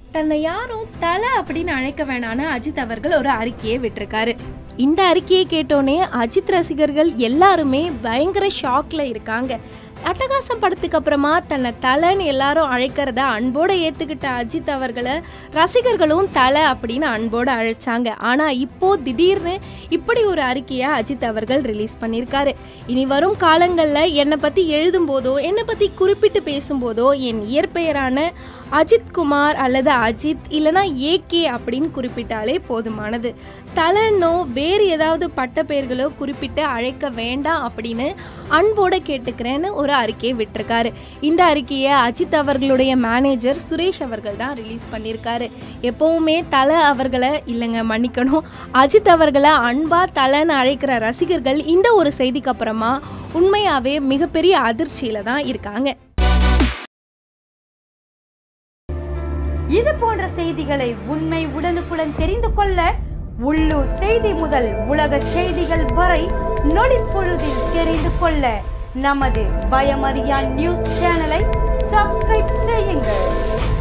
தன்னை யாரும் தலை அப்படின்னு அழைக்க வேணான்னு அஜித் அவர்கள் ஒரு அறிக்கையை விட்டிருக்காரு இந்த அறிக்கையை கேட்டோன்னே அஜித் ரசிகர்கள் எல்லாருமே பயங்கர ஷாக்ல இருக்காங்க அட்டகாசம் படத்துக்கு அப்புறமா தன்னை தலைன்னு எல்லாரும் அழைக்கிறத அன்போடு ஏற்றுக்கிட்ட அஜித் அவர்களை ரசிகர்களும் தலை அப்படின்னு அன்போடு அழைச்சாங்க ஆனால் இப்போ திடீர்னு இப்படி ஒரு அறிக்கையை அஜித் அவர்கள் ரிலீஸ் பண்ணியிருக்காரு இனி வரும் காலங்களில் என்னை பற்றி எழுதும்போதோ என்னை பற்றி குறிப்பிட்டு பேசும்போதோ என் இயற்பெயரான அஜித் குமார் அல்லது அஜித் இல்லைனா ஏகே அப்படின்னு குறிப்பிட்டாலே போதுமானது தலனோ வேறு ஏதாவது பட்ட பெயர்களோ குறிப்பிட்டு அழைக்க வேண்டாம் அப்படின்னு அன்போடு கேட்டுக்கிறேன்னு ஒரு அறிக்கையை விட்டிருக்காரு இந்த அறிக்கையை அஜித் அவர்களுடைய மேனேஜர் சுரேஷ் அவர்கள் தான் ரிலீஸ் பண்ணியிருக்காரு எப்பவுமே தலை அவர்களை இல்லைங்க மன்னிக்கணும் அஜித் அவர்களை அன்பா தலைன்னு அழைக்கிற ரசிகர்கள் இந்த ஒரு செய்திக்கு அப்புறமா உண்மையாகவே மிகப்பெரிய அதிர்ச்சியில தான் இருக்காங்க இது போன்ற செய்திகளை உண்மை உடனுக்குடன் தெரிந்து கொள்ள உள்ளூர் செய்தி முதல் உலக செய்திகள் வரை நொடிப்பொழுதில் தெரிந்து கொள்ள நமது பயமறியான் நியூஸ் சேனலை சப்ஸ்கிரைப் செய்யுங்கள்